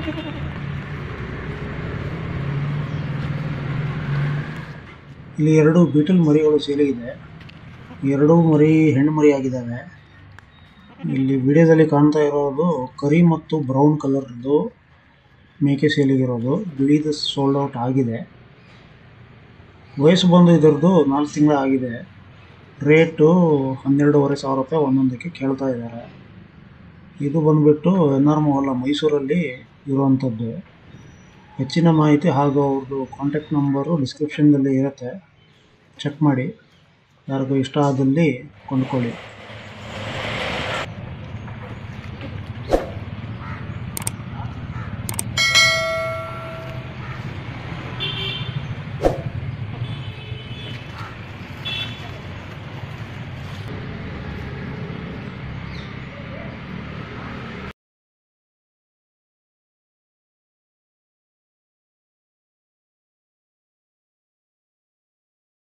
ಇಲ್ಲಿ ಎರಡು ಬೀಟಲ್ ಮರಿಗಳು ಸೇಲಿಗಿದೆ ಎರಡೂ ಮರಿ ಹೆಣ್ಣು ಮರಿ ಆಗಿದ್ದಾವೆ ಇಲ್ಲಿ ವಿಡಿಯೋದಲ್ಲಿ ಕಾಣ್ತಾ ಇರೋದು ಕರಿ ಮತ್ತು ಬ್ರೌನ್ ಕಲರ್ದು ಮೇಕೆ ಸೇಲಿಗಿರೋದು ಬಿಳಿದು ಸೋಲ್ಡ್ ಔಟ್ ಆಗಿದೆ ವಯಸ್ಸು ಬಂದು ಇದರದ್ದು ನಾಲ್ಕು ತಿಂಗಳು ಆಗಿದೆ ರೇಟು ಹನ್ನೆರಡೂವರೆ ಸಾವಿರ ರೂಪಾಯಿ ಒಂದೊಂದಕ್ಕೆ ಕೇಳ್ತಾ ಇದ್ದಾರೆ ಇದು ಬಂದುಬಿಟ್ಟು ಎನ್ ಆರ್ ಮೊಹಲ್ಲ ಮೈಸೂರಲ್ಲಿ ಇರುವಂಥದ್ದು ಹೆಚ್ಚಿನ ಮಾಹಿತಿ ಹಾಗೂ ಅವ್ರದ್ದು ಕಾಂಟ್ಯಾಕ್ಟ್ ನಂಬರು ಡಿಸ್ಕ್ರಿಪ್ಷನ್ನಲ್ಲಿ ಇರುತ್ತೆ ಚೆಕ್ ಮಾಡಿ ಯಾರಿಗೂ ಇಷ್ಟ ಆದಲ್ಲಿ ಕೊಂಡ್ಕೊಳ್ಳಿ